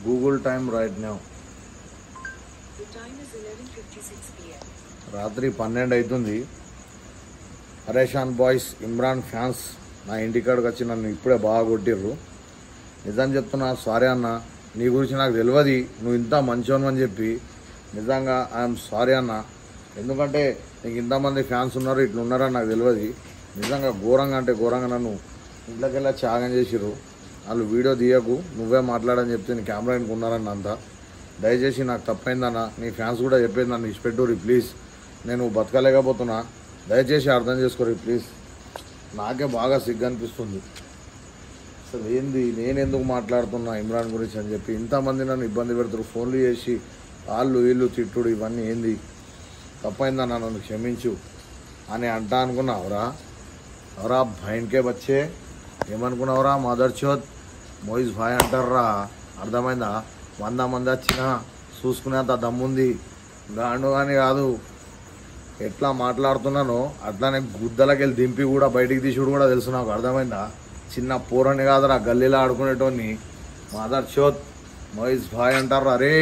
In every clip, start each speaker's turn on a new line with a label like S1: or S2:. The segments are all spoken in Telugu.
S1: Google time right now
S2: The time is 11:56 p.m.
S1: రాత్రి పన్నెండు అవుతుంది పరేషాన్ బాయ్స్ ఇమ్రాన్ ఫ్యాన్స్ నా ఇంటికాడికి వచ్చి నన్ను ఇప్పుడే బాగా కొట్టిర్రు నిజం చెప్తున్నా సారీ అన్న నీ గురించి నాకు తెలియదు నువ్వు ఇంత మంచోను అని చెప్పి నిజంగా ఐఎమ్ సారీ అన్న ఎందుకంటే నీకు ఇంతమంది ఫ్యాన్స్ ఉన్నారు ఇట్లా ఉన్నారని నాకు తెలియదు నిజంగా ఘోరంగా అంటే ఘోరంగా నన్ను ఇంట్లోకి వెళ్ళి త్యాగం చేసిర్రు వాళ్ళు వీడియో తీయకు నువ్వే మాట్లాడని చెప్తే నీ కెమెరా వెనుక ఉన్నారని అంతా దయచేసి నాకు తప్పైందన్న నీ ఫ్యాన్స్ కూడా చెప్పేది నన్ను ఇష్టపెట్టుర్రి ప్లీజ్ నేను బతకలేకపోతున్నా దయచేసి అర్థం చేసుకోరు ప్లీజ్ నాకే బాగా సిగ్గు అనిపిస్తుంది అసలు ఏంది నేను ఎందుకు మాట్లాడుతున్నా ఇమ్రాన్ గురించి అని చెప్పి ఇంతమంది నన్ను ఇబ్బంది పెడుతున్నారు ఫోన్లు చేసి వాళ్ళు వీళ్ళు తిట్టుడు ఇవన్నీ ఏంది తప్పైందన్న నన్ను క్షమించు అని అంటా అనుకున్నావురా అవరా భయన్కే బచ్చే ఏమనుకున్నావురా మదర్ చోత్ మోయిజ్ భాయ్ అంటారా అర్థమైందా వంద మంది వచ్చినా చూసుకునేంత దమ్ముంది గాండు అని కాదు ఎట్లా మాట్లాడుతున్నానో అట్లానే గుద్దలకి వెళ్ళి దింపి కూడా బయటికి తీసుడు కూడా తెలుసు నాకు అర్థమైందా చిన్న పూరని కాదురా గల్లీలో ఆడుకునేటోని మదర్ చోత్ మోయిజ్ భాయ్ అంటారు అరే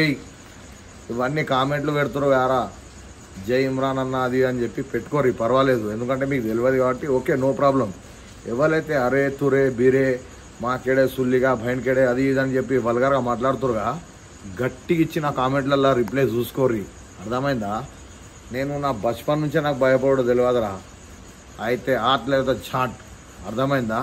S1: ఇవన్నీ కామెంట్లు పెడుతురు యారా జై ఇమ్రాన్ అన్న అది అని చెప్పి పెట్టుకోరు పర్వాలేదు ఎందుకంటే మీకు తెలియదు కాబట్టి ఓకే నో ప్రాబ్లం ఎవరైతే అరే తురే బీరే మాకేడే సుల్లిగా భయన్కేడే అది ఇది అని చెప్పి వల్గర్గా మాట్లాడుతురుగా గట్టిగా ఇచ్చిన కామెంట్లలో రిప్లై చూసుకోర్రి అర్థమైందా నేను నా బచ్పన్ నుంచే నాకు భయపడదు తెలియదురా అయితే ఆట్ లేదా చాట్ అర్థమైందా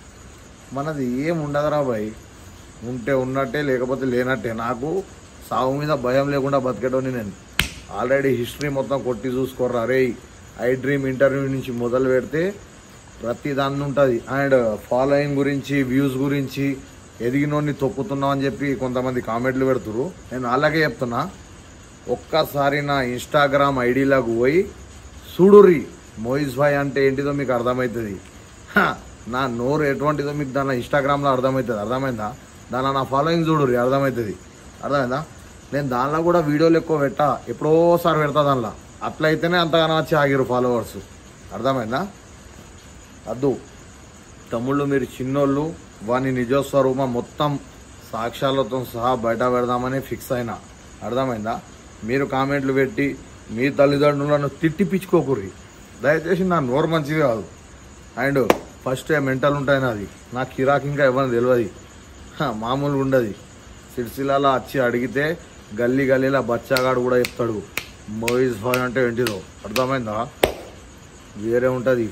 S1: మనది ఏం ఉండదురా భయ్ ఉంటే ఉన్నట్టే లేకపోతే లేనట్టే నాకు సాగు మీద భయం లేకుండా బతికేటోని నేను ఆల్రెడీ హిస్టరీ మొత్తం కొట్టి చూసుకోర్రా రే ఐ డ్రీమ్ ఇంటర్వ్యూ నుంచి మొదలు పెడితే ప్రతి దాన్ని ఉంటుంది అండ్ ఫాలోయింగ్ గురించి వ్యూస్ గురించి ఎదిగినోడిని తొక్కుతున్నాం అని చెప్పి కొంతమంది కామెంట్లు పెడుతురు నేను అలాగే చెప్తున్నా ఒక్కసారి నా ఇన్స్టాగ్రామ్ ఐడీలోకి పోయి చూడుర్రి మోయిజ్ భాయ్ అంటే ఏంటిదో మీకు అర్థమవుతుంది హ, నా నోరు ఎటువంటిదో మీకు దాని ఇన్స్టాగ్రామ్లో అర్థమవుతుంది అర్థమైందా దానిలో నా ఫాలోయింగ్ చూడుర్రి అర్థమవుతుంది అర్థమైందా నేను దానిలో కూడా వీడియోలు ఎక్కువ పెట్టా ఎప్పుడోసారి పెడతా దానిలో అట్లయితేనే అంతగానో వచ్చి ఆగిరు ఫాలోవర్స్ అర్థమైందా అద్దు తమ్ముళ్ళు మీరు చిన్నోళ్ళు వాని నిజస్వరూపం మొత్తం సాక్ష్యాలతో సహా బయట పెడదామని ఫిక్స్ అయినా అర్థమైందా మీరు కామెంట్లు పెట్టి మీ తల్లిదండ్రులను తిట్టిపించుకోకుర్రి దయచేసి నా నోరు మంచిది కాదు అండ్ ఫస్ట్ మెంటల్ ఉంటాయి నాది నా కిరాక్ ఇంకా ఇవ్వని తెలియదు హ, మామూలుగా ఉండదు సిరిసిల్లాలో వచ్చి అడిగితే గల్లీ గల్లీలో బచ్చాగాడు కూడా చెప్తాడు మోయిజ్ భాయ్ అంటే ఏంటిదో అర్థమైందా వేరే ఉంటుంది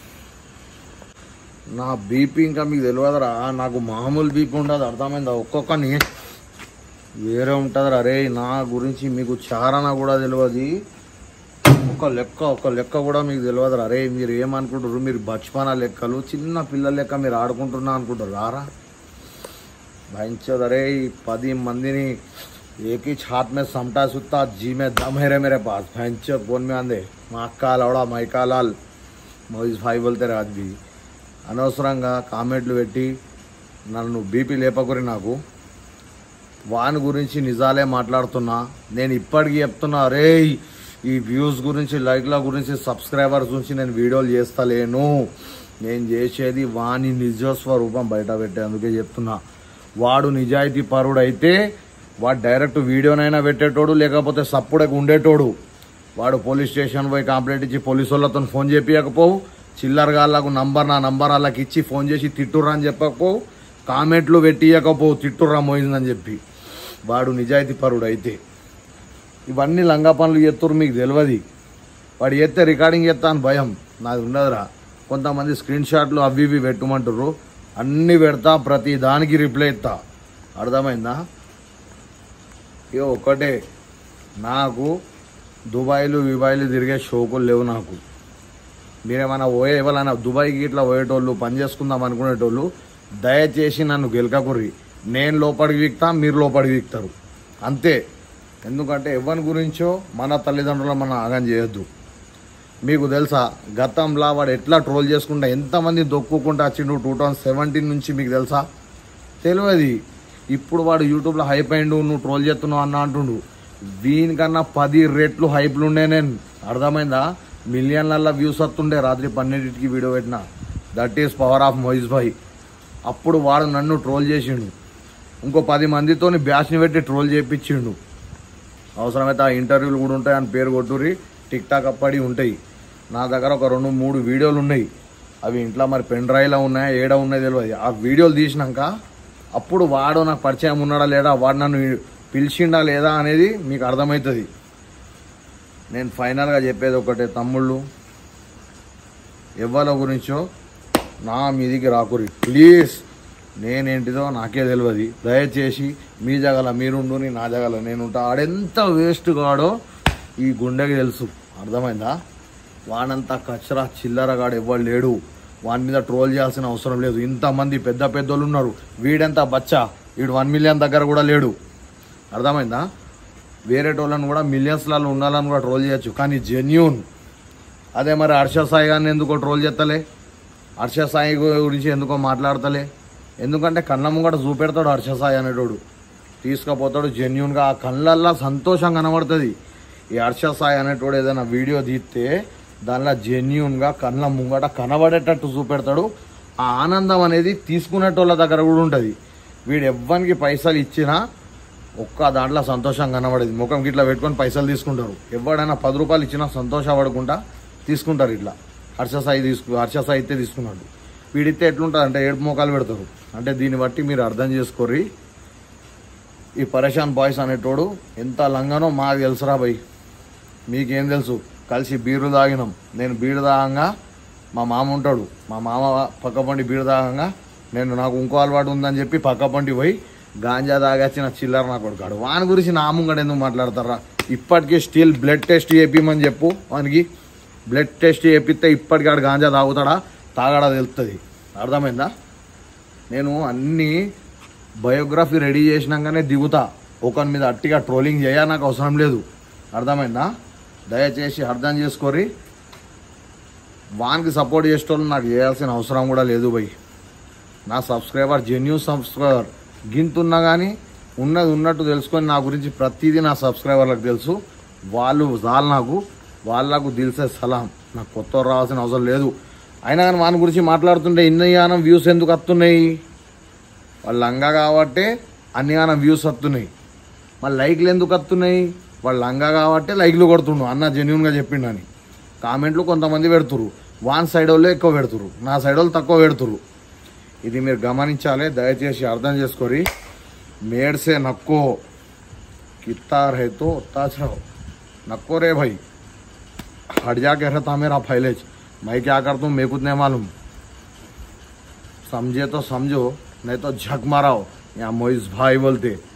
S1: నా బీపీ ఇంకా మీకు తెలియదురా నాకు మామూలు బీపీ ఉండదు అర్థమైందా ఒక్కొక్కని వేరే ఉంటుందిరా రే నా గురించి మీకు చారణ కూడా తెలియదు ఒక లెక్క ఒక లెక్క కూడా మీకు తెలియదురా రే మీరు ఏమనుకుంటారు మీరు బచ్పన లెక్కలు చిన్న పిల్లల లెక్క మీరు ఆడుకుంటున్నా అనుకుంటారు రారా భయించదు రే పది మందిని एक ही छात में समटा सुता जी में दम है रे मेरे पास भैंस कौन में आंदे మాక్కా లవడా మైకాలాల్ మోయిజ్ భాయ్ బోల్తే రాజ్ బి అనవసరంగా కామెంట్లు పెట్టి నన్ను బీపీ లేపకురి నాకు వాని గురించి నిజాలే మాట్లాడుతున్నా నేను ఇప్పటికీ చెప్తున్నా రే ఈ వ్యూస్ గురించి లైక్ల గురించి సబ్స్క్రైబర్స్ గురించి నేను వీడియోలు చేస్తలేను నేను చేసేది వాని నిజస్వరూపం బయట పెట్టేందుకే చెప్తున్నా వాడు నిజాయితీ పరుడు అయితే వాడు డైరెక్ట్ వీడియోనైనా పెట్టేటోడు లేకపోతే సప్పుడకి ఉండేటోడు వాడు పోలీస్ స్టేషన్ పోయి కంప్లైంట్ ఇచ్చి పోలీసు వాళ్ళతో ఫోన్ చెప్పియకపోవు చిల్లర గాళ్ళకు నంబర్ నా నంబర్ వాళ్ళకి ఇచ్చి ఫోన్ చేసి తిట్టుర్రా అని చెప్పకపోవు కామెంట్లు పెట్టియకపోవు తిట్టుర్రా మోయిందని చెప్పి వాడు నిజాయితీ పరుడు అయితే ఇవన్నీ లంగా పనులు చేస్తురు మీకు తెలియదు వాడు చేస్తే రికార్డింగ్ చేస్తా అని భయం నాది ఉండదురా కొంతమంది స్క్రీన్ షాట్లు అవి ఇవి పెట్టమంటారు అన్ని పెడతా ప్రతి దానికి రిప్లై ఇస్తా అర్థమైందా ఇక ఒక్కటే నాకు దుబాయ్లు విబాయ్లు తిరిగే షోకులు లేవు నాకు మీరేమైనా పోయే ఎవరైనా దుబాయ్కి ఇట్లా పోయేటోళ్ళు పని చేసుకుందాం అనుకునేటోళ్ళు దయచేసి నన్ను గెలకకుర్రి నేను లోపలికి వీక్తా మీరు లోపలికి వీక్తారు అంతే ఎందుకంటే ఎవరి గురించో మన తల్లిదండ్రులు మనం ఆగం చేయొద్దు మీకు తెలుసా గతంలో వాడు ఎట్లా ట్రోల్ చేసుకుంటా ఎంతమంది దొక్కుకుంటా వచ్చిండు టూ థౌజండ్ సెవెంటీన్ నుంచి మీకు తెలుసా తెలియదు ఇప్పుడు వాడు యూట్యూబ్లో హైప్ అయిండు నువ్వు ట్రోల్ చేస్తున్నావు అన్న అంటుండు దీనికన్నా పది రెట్లు హైప్లు ఉండే నేను అర్థమైందా మిలియన్లల్లో వ్యూస్ వస్తుండే రాత్రి పన్నెండింటికి వీడియో పెట్టిన that is power of Moiz భాయ్ అప్పుడు వాడు నన్ను ట్రోల్ చేసిండు ఇంకో పది మందితోని బ్యాచ్ని పెట్టి ట్రోల్ చేయించిండు అవసరమైతే ఆ ఇంటర్వ్యూలు కూడా ఉంటాయి అని పేరు కొట్టురి టిక్ టాక్ అప్పటి ఉంటాయి నా దగ్గర ఒక రెండు మూడు వీడియోలు ఉన్నాయి అవి ఇంట్లో మరి పెన్ డ్రైవ్లో ఉన్నాయా ఏడ ఉన్నాయి తెలియదు ఆ వీడియోలు తీసినాక అప్పుడు వాడు నాకు పరిచయం ఉన్నాడా లేడా వాడు నన్ను పిలిచిండా లేదా అనేది మీకు అర్థమవుతుంది నేను ఫైనల్గా చెప్పేది ఒకటే తమ్ముళ్ళు ఎవరి గురించో నా మీదికి రాకురి ప్లీజ్ నేనేంటిదో నాకే తెలియదు దయచేసి మీ జగల మీరుండు నీ నా జగల నేనుంటా ఆడెంత వేస్ట్ గాడో ఈ గుండెకి తెలుసు అర్థమైందా వాడంత కచ్చరా చిల్లరగాడు ఎవ్వడు లేడు వాని మీద ట్రోల్ చేయాల్సిన అవసరం లేదు ఇంతమంది పెద్ద పెద్దోళ్ళు ఉన్నారు వీడెంత బచ్చా వీడు వన్ మిలియన్ దగ్గర కూడా లేడు అర్థమైందా వేరే టోళ్ళని కూడా మిలియన్స్లలో ఉండాలని కూడా ట్రోల్ చేయొచ్చు కానీ జెన్యూన్ అదే మరి హర్ష సాయి గారిని ఎందుకో ట్రోల్ చేస్తలే హర్ష సాయి గురించి ఎందుకో మాట్లాడతలే ఎందుకంటే కళ్ళ ముంగట చూపెడతాడు హర్ష సాయి అనేటోడు తీసుకుపోతాడు జెన్యున్గా ఆ కళ్ళల్లో సంతోషం కనబడుతుంది ఈ హర్ష సాయి అనేటోడు ఏదైనా వీడియో తీస్తే దానిలో జెన్యున్గా కళ్ళ ముంగట కనబడేటట్టు చూపెడతాడు ఆ ఆనందం అనేది తీసుకునేటోళ్ళ దగ్గర కూడా ఉంటుంది వీడు ఎవ్వరికి పైసలు ఇచ్చినా ఒక్క దాంట్లో సంతోషం కనబడేది ముఖం గిట్లా పెట్టుకొని పైసలు తీసుకుంటారు ఎవడైనా పది రూపాయలు ఇచ్చినా సంతోషపడకుండా తీసుకుంటారు ఇట్లా హర్ష సాయి తీసుకు హర్ష సాయి అయితే తీసుకున్నాడు వీడితే ఎట్లుంటుంది అంటే ఏడు మోకాలు పెడతారు అంటే దీన్ని బట్టి మీరు అర్థం చేసుకోర్రి ఈ పరేషాన్ బాయ్స్ అనేటోడు ఎంత లంగానో మాకు తెలుసురా భయ్ మీకేం తెలుసు కలిసి బీరు తాగినాం నేను బీరు తాగంగా మా మామ ఉంటాడు మా మామ పక్క పండి బీరు తాగంగా నేను నాకు ఇంకో అలవాటు ఉందని చెప్పి పక్క పండి పోయి గాంజా తాగొచ్చిన చిల్లర నా కొడుకాడు వాని గురించి నా ముంగడ ఎందుకు మాట్లాడతారా ఇప్పటికీ స్టిల్ బ్లడ్ టెస్ట్ చేపిమని చెప్పు వానికి బ్లడ్ టెస్ట్ చేపిస్తే ఇప్పటికి ఆడు గాంజా తాగుతాడా తాగడా తెలుస్తుంది అర్థమైందా నేను అన్ని బయోగ్రఫీ రెడీ చేసినాకనే దిగుతా ఒకరి మీద అట్టిగా ట్రోలింగ్ చేయ నాకు అవసరం లేదు అర్థమైందా దయచేసి అర్థం చేసుకొని వానికి సపోర్ట్ చేసేటోళ్ళు నాకు చేయాల్సిన అవసరం కూడా లేదు భయ్ నా సబ్స్క్రైబర్ జెన్యూ సబ్స్క్రైబర్ గింతున్నా కానీ ఉన్నది ఉన్నట్టు తెలుసుకొని నా గురించి ప్రతిదీ నా సబ్స్క్రైబర్లకు తెలుసు వాళ్ళు చాలు నాకు వాళ్ళకు దిల్సే సలాం నాకు కొత్త వాళ్ళు రావాల్సిన అవసరం లేదు అయినా కానీ వాని గురించి మాట్లాడుతుంటే ఇన్ని గానం వ్యూస్ ఎందుకు వస్తున్నాయి వాళ్ళు లంగా కాబట్టే అన్ని గానం వ్యూస్ వస్తున్నాయి మళ్ళీ లైక్లు ఎందుకు వస్తున్నాయి వాళ్ళు లంగా కాబట్టే లైక్లు కొడుతుండు అన్న జెన్యున్గా చెప్పిండు అని కామెంట్లు కొంతమంది పెడుతురు వాన్ సైడ్ వాళ్ళు ఎక్కువ పెడుతురు నా సైడ్ వాళ్ళు తక్కువ పెడుతురు ఇది మీరు గమనించాలి దయచేసి అర్థం చేసుకొని మేడ్సే నక్కో कितना है तो उतना रहो नक्को रे भाई हट जा कह रहा था मेरा फैलेज मैं क्या करता हूँ मेरे को नहीं मालूम समझे तो समझो नहीं तो झक माराओ यहाँ मोइस भाई बोलते